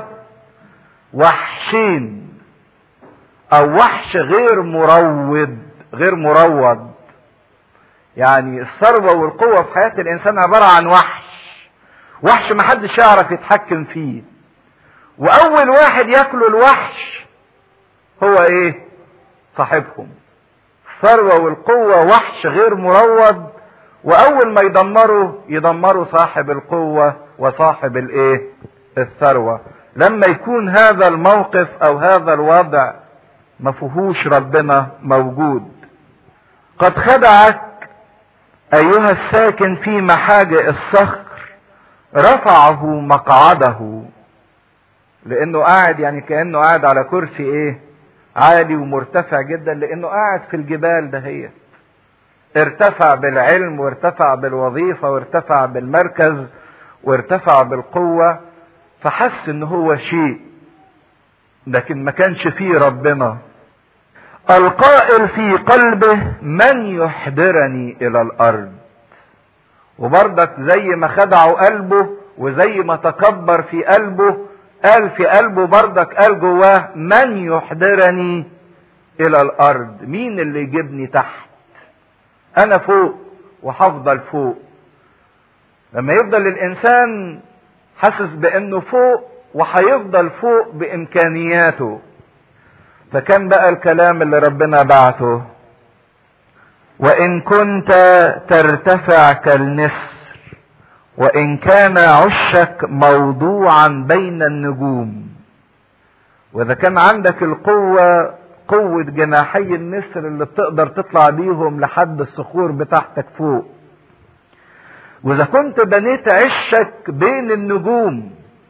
وحشين او وحش غير مروض غير مروض يعني الثروه والقوه في حياه الانسان عباره عن وحش وحش محدش يعرف يتحكم فيه واول واحد ياكله الوحش هو ايه صاحبهم الثروه والقوه وحش غير مروض واول ما يدمروا يدمروا صاحب القوه وصاحب الايه الثروه لما يكون هذا الموقف او هذا الوضع ما فيهوش ربنا موجود قد خدعك ايها الساكن في محاجئ الصخر رفعه مقعده لانه قاعد يعني كانه قاعد على كرسي ايه عالي ومرتفع جدا لانه قاعد في الجبال دهيت ارتفع بالعلم وارتفع بالوظيفة وارتفع بالمركز وارتفع بالقوة فحس ان هو شيء لكن ما كانش فيه ربنا القائل في قلبه من يحضرني الى الارض وبرضك زي ما خدعوا قلبه وزي ما تكبر في قلبه قال في قلبه برضك قال جواه من يحضرني الى الارض مين اللي يجيبني تحت انا فوق وهفضل فوق لما يفضل الانسان حاسس بانه فوق وهيفضل فوق بامكانياته فكان بقى الكلام اللي ربنا بعته وان كنت ترتفع كالنسر وان كان عشك موضوعا بين النجوم واذا كان عندك القوه قوة جناحي النسر اللي بتقدر تطلع بيهم لحد الصخور بتاعتك فوق واذا كنت بنيت عشك بين النجوم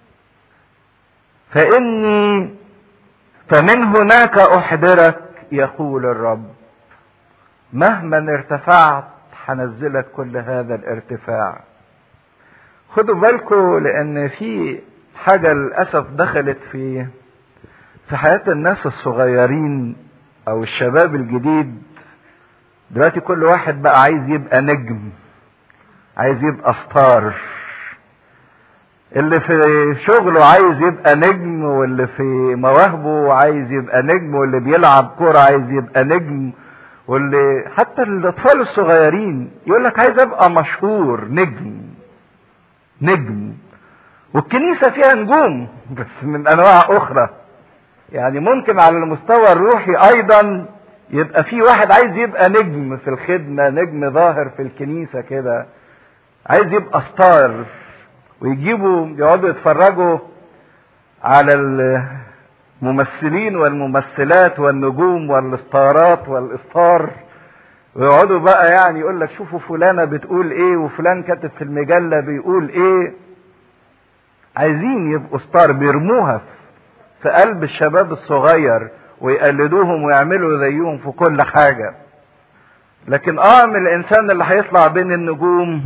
فاني فمن هناك احضرك يقول الرب مهما ارتفعت هنزلك كل هذا الارتفاع خدوا بالكم لان في حاجة للأسف دخلت في في حياة الناس الصغيرين او الشباب الجديد دلوقتي كل واحد بقى عايز يبقى نجم عايز يبقى ستار اللي في شغله عايز يبقى نجم واللي في مواهبه عايز يبقى نجم واللي بيلعب كورة عايز يبقى نجم واللي حتى الاطفال الصغيرين يقول لك عايز ابقى مشهور نجم نجم والكنيسة فيها نجوم بس من انواع اخرى يعني ممكن على المستوى الروحي ايضا يبقى في واحد عايز يبقى نجم في الخدمة نجم ظاهر في الكنيسة كده عايز يبقى ستار ويجيبوا يقعدوا يتفرجوا على الممثلين والممثلات والنجوم والستارات والستار ويقعدوا بقى يعني يقول لك شوفوا فلانه بتقول ايه وفلان كاتب في المجله بيقول ايه عايزين يبقوا ستار بيرموها في قلب الشباب الصغير ويقلدوهم ويعملوا زيهم في كل حاجه لكن اه من الانسان اللي هيطلع بين النجوم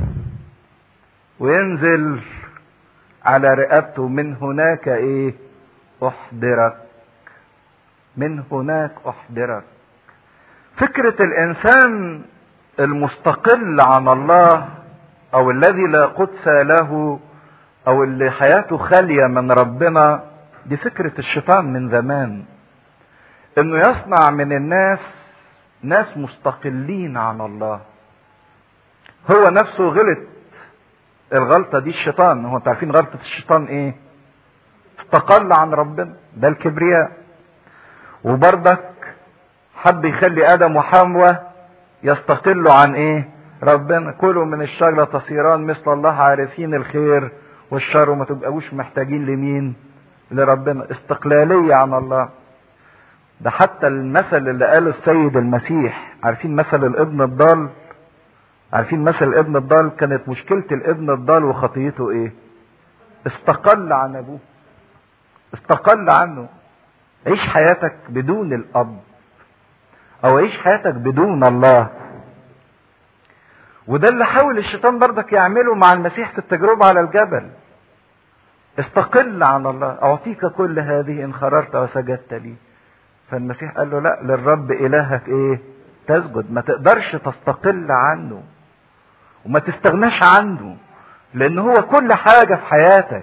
وينزل على رقبته من هناك ايه احضرك من هناك احضرك فكرة الانسان المستقل عن الله او الذي لا قدس له او اللي حياته خالية من ربنا دي فكرة الشيطان من زمان انه يصنع من الناس ناس مستقلين عن الله هو نفسه غلط الغلطه دي الشيطان هو انتوا عارفين غلطه الشيطان ايه استقل عن ربنا ده الكبرياء وبرضك حب يخلي ادم وحواء يستقلوا عن ايه ربنا كلوا من الشجره تصيران مثل الله عارفين الخير والشر وما تبقوش محتاجين لمين لربنا استقلاليه عن الله ده حتى المثل اللي قاله السيد المسيح عارفين مثل الابن الضال عارفين مثل الابن الضال كانت مشكلة الابن الضال وخطيته ايه استقل عن ابوه استقل عنه عيش حياتك بدون الاب او عيش حياتك بدون الله وده اللي حاول الشيطان برضك يعمله مع المسيح في التجربة على الجبل استقل عن الله اعطيك كل هذه ان خررت وسجدت لي فالمسيح قال له لا للرب الهك ايه تسجد ما تقدرش تستقل عنه وما تستغناش عنه لان هو كل حاجه في حياتك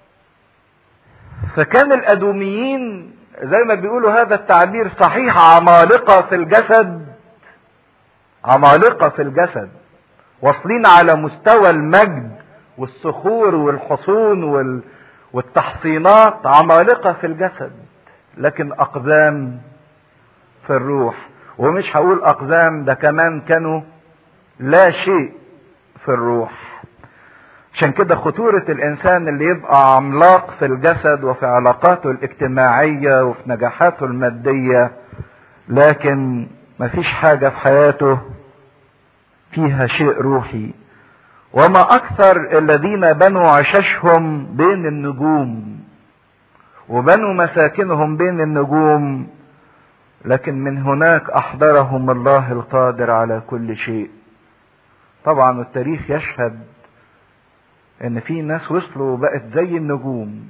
فكان الادوميين زي ما بيقولوا هذا التعبير صحيح عمالقه في الجسد عمالقه في الجسد واصلين على مستوى المجد والصخور والحصون وال... والتحصينات عمالقه في الجسد لكن اقدام في الروح ومش هقول اقدام ده كمان كانوا لا شيء في الروح عشان كده خطورة الإنسان اللي يبقى عملاق في الجسد وفي علاقاته الاجتماعية وفي نجاحاته المادية لكن مفيش حاجة في حياته فيها شيء روحي وما أكثر الذين بنوا عششهم بين النجوم وبنوا مساكنهم بين النجوم لكن من هناك أحضرهم الله القادر على كل شيء طبعا التاريخ يشهد ان في ناس وصلوا بقت زي النجوم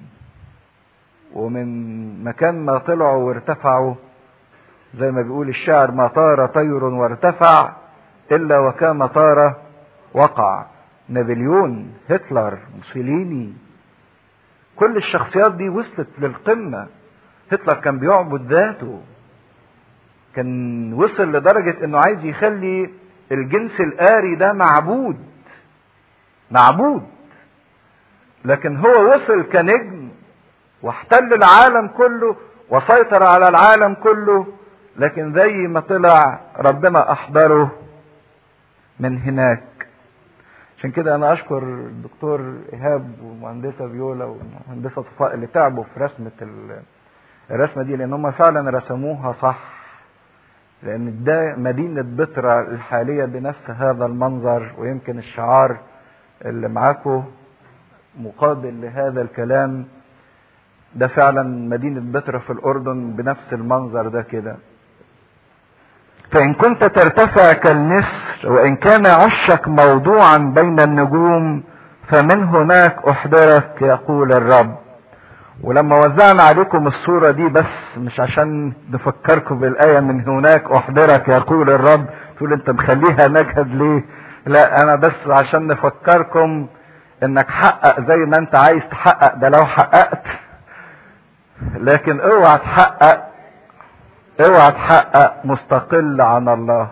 ومن مكان ما طلعوا وارتفعوا زي ما بيقول الشاعر ما طار طير وارتفع الا وكما طار وقع نابليون هتلر موسوليني كل الشخصيات دي وصلت للقمة هتلر كان بيعبد ذاته كان وصل لدرجة انه عايز يخلي الجنس الآري ده معبود معبود لكن هو وصل كنجم واحتل العالم كله وسيطر على العالم كله لكن زي ما طلع ربنا احضره من هناك عشان كده انا اشكر الدكتور ايهاب ومهندسه فيولا ومهندسه صفاء اللي تعبوا في رسمه الرسمه دي لان هم فعلا رسموها صح لان ده مدينه بترا الحاليه بنفس هذا المنظر ويمكن الشعار اللي معاكم مقابل لهذا الكلام ده فعلا مدينة بترا في الأردن بنفس المنظر ده كده فإن كنت ترتفع كالنسر وإن كان عشك موضوعا بين النجوم فمن هناك احضرك يقول الرب ولما وزعنا عليكم الصورة دي بس مش عشان نفكركم بالآية من هناك احضرك يقول الرب تقول انت مخليها نكد ليه لا انا بس عشان نفكركم انك حقق زي ما انت عايز تحقق ده لو حققت لكن اوعى تحقق اوعى تحقق مستقل عن الله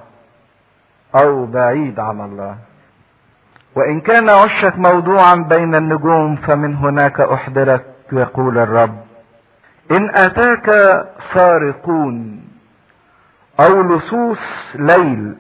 او بعيد عن الله وان كان عشك موضوعا بين النجوم فمن هناك احضرك يقول الرب ان اتاك سارقون او لصوص ليل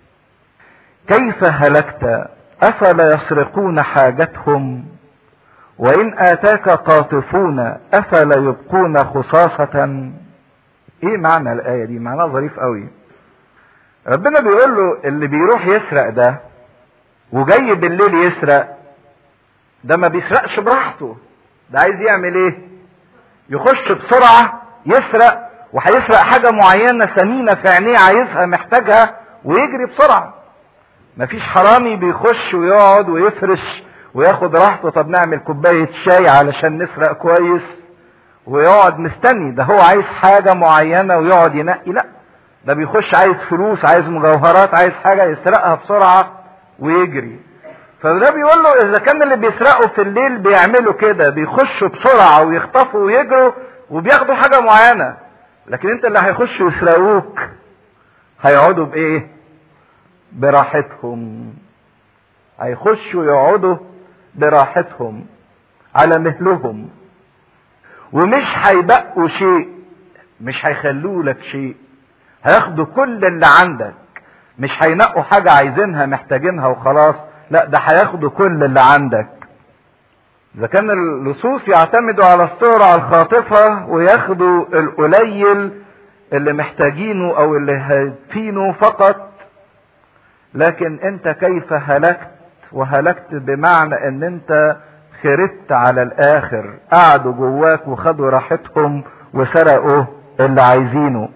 كيف هلكت افلا يسرقون حاجتهم وان اتاك قاطفون افلا يبقون خصاصة ايه معنى الاية دي معناها ظريف قوي ربنا بيقول له اللي بيروح يسرق ده وجاي بالليل يسرق ده ما بيسرقش براحته ده عايز يعمل ايه يخش بسرعة يسرق وهيسرق حاجة معينة ثمينة في عينيه عايزها محتاجها ويجري بسرعة مفيش حرامي بيخش ويقعد ويفرش وياخد راحته طب نعمل كوباية شاي علشان نسرق كويس ويقعد مستني ده هو عايز حاجة معينة ويقعد ينقي لا ده بيخش عايز فلوس عايز مجوهرات عايز حاجة يسرقها بسرعة ويجري فده بيقول له اذا كان اللي بيسرقوا في الليل بيعملوا كده بيخشوا بسرعة ويخطفوا ويجروا وبياخدوا حاجة معينة لكن انت اللي هيخشوا يسرقوك هيقعدوا بايه براحتهم هيخشوا يقعدوا براحتهم على مهلهم ومش هيبقوا شيء مش هيخلوا لك شيء هياخدوا كل اللي عندك مش هينقوا حاجة عايزينها محتاجينها وخلاص لا ده هياخدوا كل اللي عندك اذا كان اللصوص يعتمدوا على السرعة الخاطفة وياخدوا القليل اللي محتاجينه او اللي هيدفينه فقط لكن انت كيف هلكت وهلكت بمعنى ان انت خربت على الاخر قعدوا جواك وخدوا راحتهم وسرقوا اللي عايزينه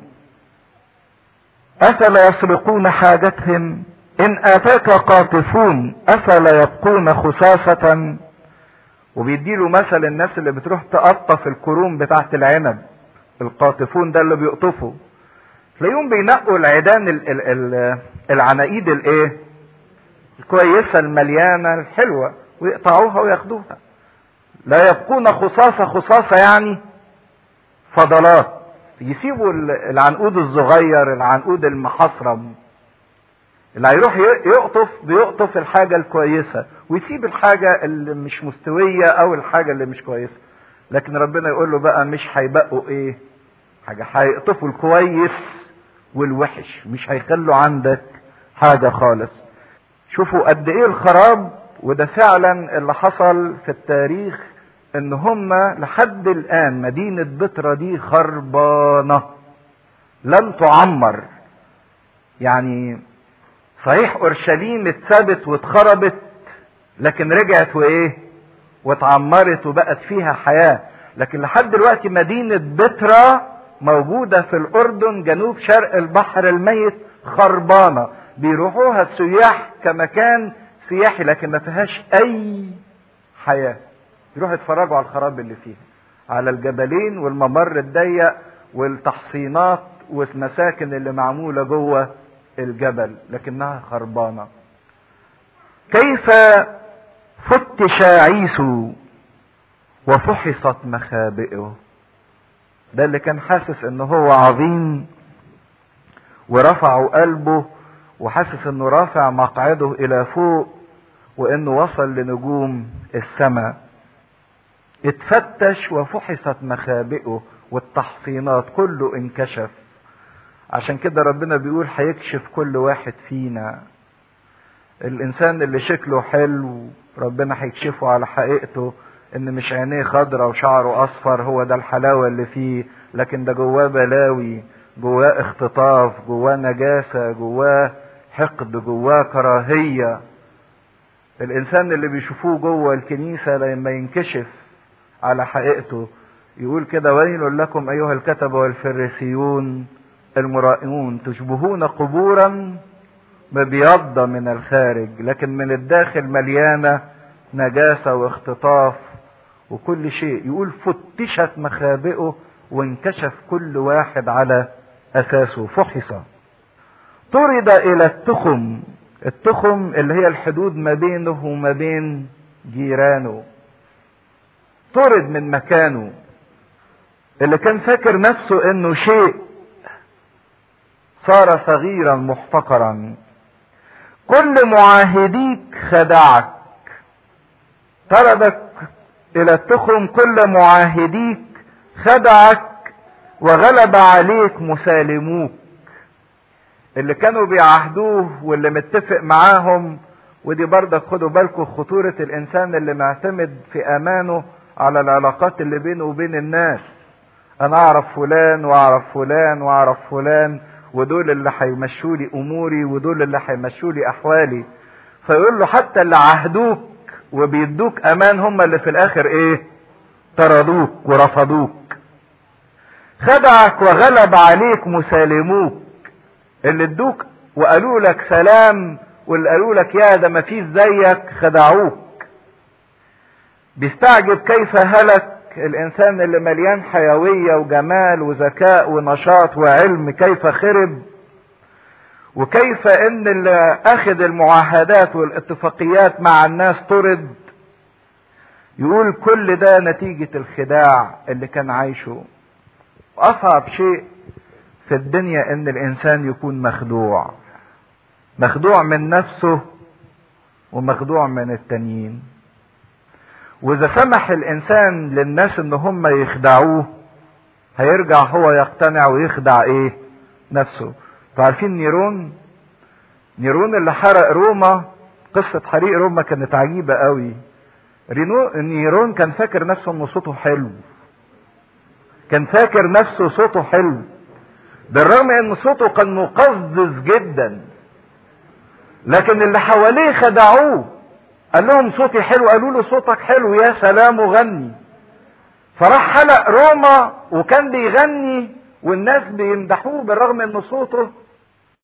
افلا يسرقون حاجتهم ان اتاك قاطفون افلا يبقون خساسة وبيديله مثل الناس اللي بتروح تقطف الكروم بتاعت العنب القاطفون ده اللي بيقطفوا تلاقيهم بينقوا العيدان ال ال ال العناقيد الايه الكويسة المليانة الحلوة ويقطعوها وياخدوها لا يبقون خصاصة خصاصة يعني فضلات يسيبوا العنقود الصغير العنقود المحصرم اللي هيروح يقطف بيقطف الحاجة الكويسة ويسيب الحاجة اللي مش مستوية او الحاجة اللي مش كويسة لكن ربنا يقول له بقى مش هيبقوا ايه حاجة هيقطفوا الكويس والوحش مش هيخلوا عندك حاجة خالص شوفوا قد ايه الخراب وده فعلا اللي حصل في التاريخ ان هم لحد الان مدينة بترا دي خربانة لم تعمر يعني صحيح اورشليم اتثبت واتخربت لكن رجعت وايه واتعمرت وبقت فيها حياة لكن لحد دلوقتي مدينة بترا موجودة في الاردن جنوب شرق البحر الميت خربانة بيروحوها السياح كمكان سياحي لكن ما فيهاش اي حياة يروحوا يتفرجوا على الخراب اللي فيها على الجبلين والممر الضيق والتحصينات والمساكن اللي معمولة جوه الجبل لكنها خربانة كيف فتش عيسو وفحصت مخابئه ده اللي كان حاسس ان هو عظيم ورفعوا قلبه وحاسس انه رافع مقعده الى فوق وانه وصل لنجوم السماء اتفتش وفحصت مخابئه والتحصينات كله انكشف عشان كده ربنا بيقول هيكشف كل واحد فينا الانسان اللي شكله حلو ربنا هيكشفه على حقيقته ان مش عينيه خضرة وشعره اصفر هو ده الحلاوة اللي فيه لكن ده جواه بلاوي جواه اختطاف جواه نجاسة جواه حقد جواه كراهية الانسان اللي بيشوفوه جوه الكنيسة لما ينكشف على حقيقته يقول كده ويل لكم ايها الكتبة والفريسيون المرائمون تشبهون قبورا مبيضة من الخارج لكن من الداخل مليانة نجاسة واختطاف وكل شيء يقول فتشت مخابئه وانكشف كل واحد على اساسه فحص طرد الى التخم التخم اللي هي الحدود ما بينه وما بين جيرانه طرد من مكانه اللي كان فاكر نفسه انه شيء صار صغيرا محتقرا كل معاهديك خدعك طردك الى التخم كل معاهديك خدعك وغلب عليك مسالموك اللي كانوا بيعهدوه واللي متفق معاهم ودي برضك خدوا بالكم خطورة الإنسان اللي معتمد في أمانه على العلاقات اللي بينه وبين الناس أنا أعرف فلان وأعرف فلان وأعرف فلان ودول اللي هيمشوا لي أموري ودول اللي هيمشوا لي أحوالي فيقول له حتى اللي عهدوك وبيدوك أمان هم اللي في الآخر إيه؟ طردوك ورفضوك خدعك وغلب عليك مسالموك اللي ادوك وقالوا لك سلام واللي قالوا لك يا ده ما فيش زيك خدعوك بيستعجب كيف هلك الانسان اللي مليان حيوية وجمال وذكاء ونشاط وعلم كيف خرب وكيف ان اللي اخذ المعاهدات والاتفاقيات مع الناس طرد يقول كل ده نتيجة الخداع اللي كان عايشه اصعب شيء في الدنيا ان الانسان يكون مخدوع مخدوع من نفسه ومخدوع من التانيين واذا سمح الانسان للناس ان هم يخدعوه هيرجع هو يقتنع ويخدع ايه نفسه عارفين نيرون نيرون اللي حرق روما قصة حريق روما كانت عجيبة قوي نيرون كان فاكر نفسه ان صوته حلو كان فاكر نفسه صوته حلو بالرغم ان صوته كان مقزز جدا لكن اللي حواليه خدعوه قال لهم صوتي حلو قالوا له صوتك حلو يا سلام وغني فراح حلق روما وكان بيغني والناس بيمدحوه بالرغم ان صوته